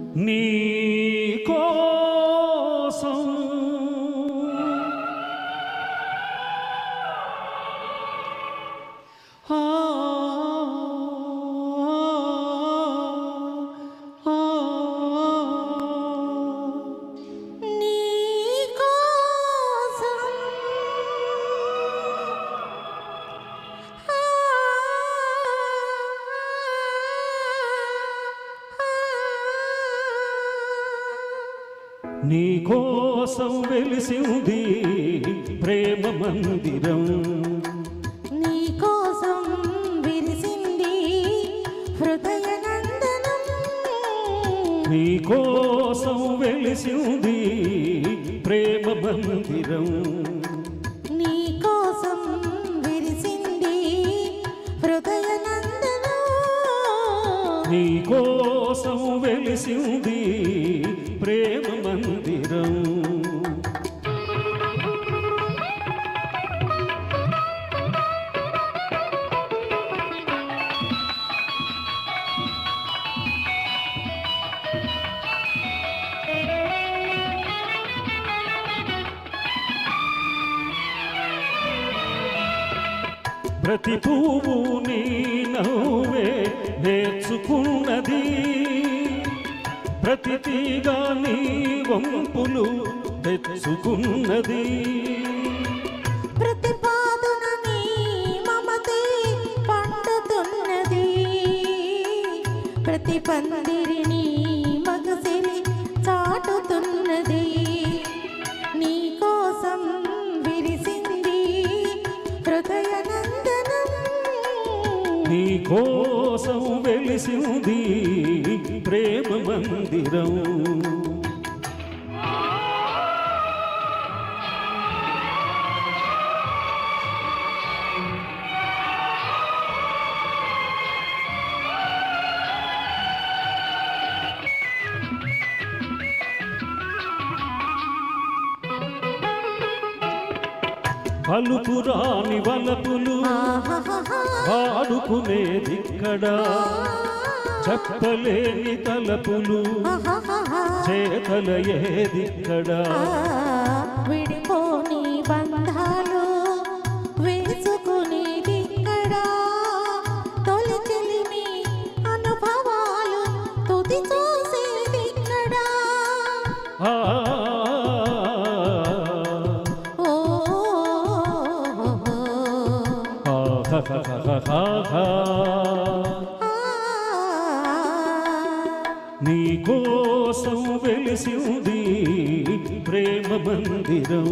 నీ కోసం ఆ, ఆ, ఆ. నీకోసం నీ కోసం వెలిసింది ప్రేమ మందిరం నీకోసం విరిసింది హృదయ నందనం నీ కోసం వెలిసింది ప్రేమ మందిరం నీకోసం విరిసింది హృదయ నందనం నీ కోసం వెలిసింది ప్రేమ మందిరం ప్రతి పువ్వు నీ నవ్వే నేర్చుకున్నది ప్రతి తీగ నీ వంపులు తెచ్చుకున్నది ప్రతి పాదున నీ మమతే పండుతున్నది ప్రతి పందిరిని మగసిరి చాటుతున్నది నీ కోసం విరిసింది హృదయ నందనం నీ కోసం వెలిసింది ప్రేమ మందిరం పలుపు రాని వలపులు ఆహాహాహా. వాడుకునేదిక్కడ చెప్పలేని తలపులు ఆహాహాహా. చేతల ఏదిక్కడ విడిపోని బంధాలు వేసుకునేదిక్కడ తొలి చెలిమి అనుభవాలు తుది చూసేదిక్కడ ఆ, ఓ ఆహాహాహాహా. ఆ. నీ కోసం వెలిసింది ప్రేమ మందిరం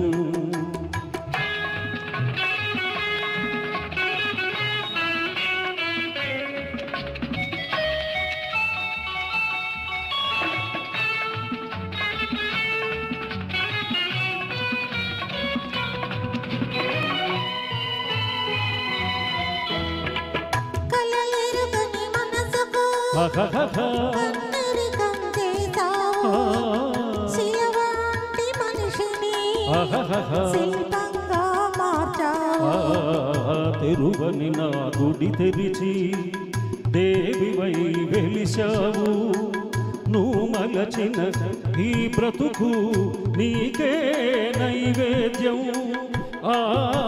కలలెరుగని మనసుకు ఆహాహాహా. కన్నెరికం చేశావు శిలవంటి మనిషిని ఆహాహాహా. శిల్పంగా మార్చావు ఆ, తెరువని నా గుడి తెరిచి దేవివై వెలిశావు నువ్వు మలచిన ఈ బ్రతుకు నీకే నైవేద్యం ఆ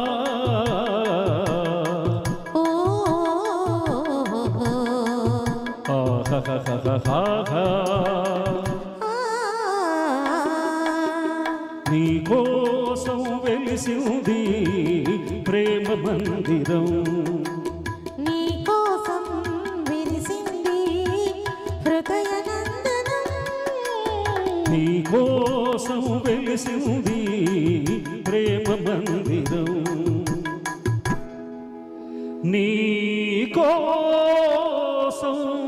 ఓ ఆహాహాహాహా. ఆ. నీ కోసం వెలిసింది ప్రేమ మందిరం నీ కోసం విరిసింది హృదయ నందనం నీ కోసం వెలిసింది ప్రేమ మందిరం నీ కోసం